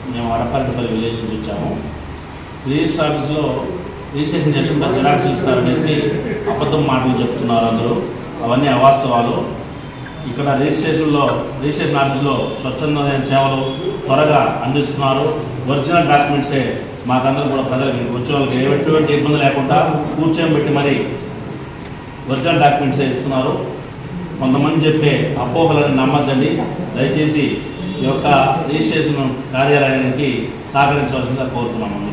మేము వడపర్తిపల్లి విలేజ్ నుంచి వచ్చాము రిజిస్టర్ ఆఫీస్లో రిజిస్ట్రేషన్ చేసుకుంటే జిరాక్స్లు ఇస్తారనేసి అబద్ధం మాటలు చెప్తున్నారు అందరూ అవన్నీ అవాస్తవాలు ఇక్కడ రిజిస్ట్రేషన్లో రిజిస్ట్రేషన్ ఆఫీస్లో స్వచ్ఛందమైన సేవలు త్వరగా అందిస్తున్నారు ఒరిజినల్ డాక్యుమెంట్సే మాకందరూ కూడా ప్రజలకి వచ్చే వాళ్ళకి ఎటువంటి ఇబ్బంది లేకుండా కూర్చొని పెట్టి మరి ఒరిజినల్ డాక్యుమెంట్సే ఇస్తున్నారు కొంతమంది చెప్పే అపోహలను నమ్మద్దండి దయచేసి ఈ యొక్క రిజిస్ట్రేషన్ కార్యాలయానికి సహకరించవలసిందిగా కోరుతున్నాం అందరూ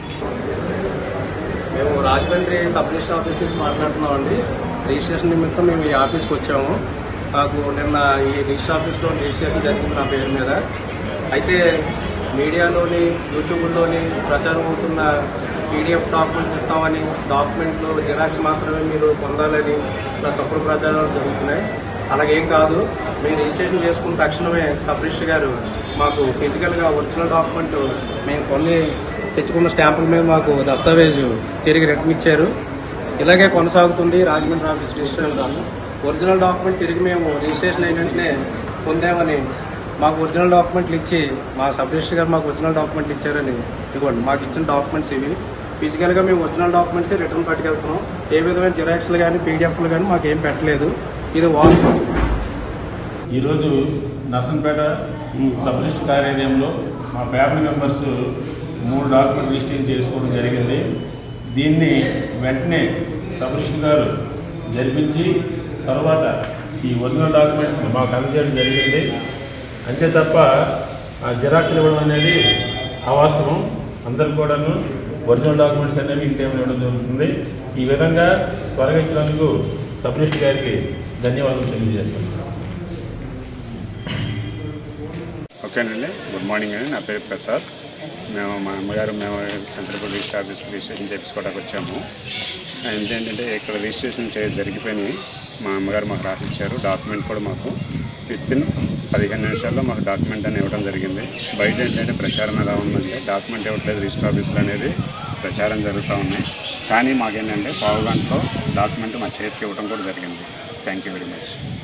మేము రాజమండ్రి సబ్ రిజిస్టర్ ఆఫీస్ నుంచి మాట్లాడుతున్నామండి రిజిస్ట్రేషన్ నిమిత్తం మేము ఈ ఆఫీస్కి వచ్చాము నాకు నిన్న ఈ రిజిస్టర్ ఆఫీస్లో రిజిస్ట్రేషన్ జరిగింది నా పేరు మీద అయితే మీడియాలోని యూట్యూబ్లోని ప్రచారం అవుతున్న పీడిఎఫ్ డాక్యుమెంట్స్ ఇస్తామని డాక్యుమెంట్లు జిరాక్స్ మాత్రమే మీరు పొందాలని నా తప్పుడు ప్రచారాలు జరుగుతున్నాయి అలాగేం కాదు మీరు రిజిస్ట్రేషన్ చేసుకున్న తక్షణమే సబ్ రిజిస్టర్ గారు మాకు ఫిజికల్గా ఒరిజినల్ డాక్యుమెంట్ మేము కొన్ని తెచ్చుకున్న స్టాంపుల మీద మాకు దస్తావేజు తిరిగి రిటర్న్ ఇచ్చారు ఇలాగే కొనసాగుతుంది Rajahmundry office registration original document తిరిగి మేము రిజిస్ట్రేషన్ అయిన వెంటనే పొందామని మాకు ఒరిజినల్ డాక్యుమెంట్లు ఇచ్చి మా సబ్ రిజిస్టర్ గారు మాకు ఒరిజినల్ డాక్యుమెంట్లు ఇచ్చారని ఇవ్వండి మాకు ఇచ్చిన డాక్యుమెంట్స్ ఇవి ఫిజికల్గా మేము ఒరిజినల్ డాక్యుమెంట్స్ రిటర్న్ పట్టుకెళ్తున్నాం ఏ విధమైన జిరాక్స్లు కానీ పీడిఎఫ్లు కానీ మాకు ఏం పెట్టలేదు ఇది వాస్తవం ఈరోజు నర్సంపేట సబ్ రిజిస్టర్ కార్యాలయంలో మా ఫ్యామిలీ మెంబర్స్ మూడు డాక్యుమెంట్ రిజిస్ట్రేషన్ చేసుకోవడం జరిగింది దీన్ని వెంటనే సబ్ రిజిస్టర్ గారు జరిపించి తర్వాత ఈ ఒరిజినల్ డాక్యుమెంట్స్ మాకు అందజేయడం జరిగింది అంతే తప్ప ఆ జిరాక్స్లు ఇవ్వడం అనేది అవాస్తవం అందరికి కూడాను ఒరిజినల్ డాక్యుమెంట్స్ అనేవి ఇంటి ఇవ్వడం జరుగుతుంది ఈ విధంగా త్వరగా ఇచ్చినందుకు సబ్ రిజిస్టర్ గారికి ధన్యవాదాలు తెలియజేస్తున్నాను ఓకేనండి గుడ్ మార్నింగ్ అండి నా పేరు ప్రసాద్ మేము మా అమ్మగారు మేము సెంట్రల్ రిజిస్టర్ ఆఫీస్ రిజిస్ట్రేషన్ చేయించుకోవడానికి వచ్చాము ఏంటంటే ఇక్కడ రిజిస్ట్రేషన్ చే జరిగిపోయినాయి మా అమ్మగారు మాకు రాసి ఇచ్చారు డాక్యుమెంట్ కూడా మాకు విత్ ఇన్ పదిహేను నిమిషాల్లో మాకు డాక్యుమెంట్ అని ఇవ్వడం జరిగింది బయట ఏంటంటే ప్రచారం ఎలా ఉందంటే డాక్యుమెంట్ ఇవ్వట్లేదు రిజిస్టర్ ఆఫీసులో అనేది ప్రచారం జరుగుతూ ఉన్నాయి కానీ మాకేంటంటే పావు గంటలో డాక్యుమెంట్ మా చేతికి ఇవ్వడం కూడా జరిగింది థ్యాంక్ యూ వెరీ మచ్